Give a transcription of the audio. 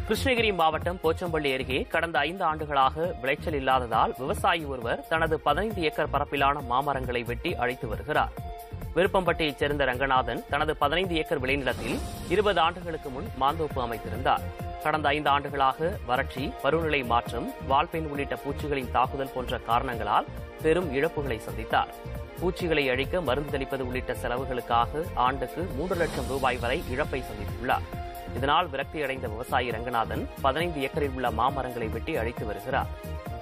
கிருஷ்ணகிரி மாவட்டம் போச்சம்பள்ளி அருகே கடந்த ஐந்து ஆண்டுகளாக விளைச்சல் இல்லாததால் விவசாயி ஒருவர் தனது பதினைந்து ஏக்கர் பரப்பிலான மாமரங்களை வெட்டி அழித்து வருகிறார் விருப்பம்பட்டியைச் சேர்ந்த ரங்கநாதன் தனது பதினைந்து ஏக்கர் விளைநிலத்தில் இருபது ஆண்டுகளுக்கு முன் மாந்தோப்பு அமைத்திருந்தார் கடந்த ஐந்து ஆண்டுகளாக வறட்சி பருவநிலை மாற்றம் வால்பெண் உள்ளிட்ட பூச்சிகளின் தாக்குதல் போன்ற காரணங்களால் பெரும் இழப்புகளை சந்தித்தார் பூச்சிகளை அழிக்க மருந்து தெளிப்பது உள்ளிட்ட செலவுகளுக்காக ஆண்டுக்கு மூன்று லட்சம் ரூபாய் வரை இழப்பை சந்தித்துள்ளார் இதனால் விரக்தியடைந்த விவசாயி ரங்கநாதன் பதினைந்து ஏக்கரில் உள்ள மாமரங்களை வெட்டி அழித்து வருகிறார்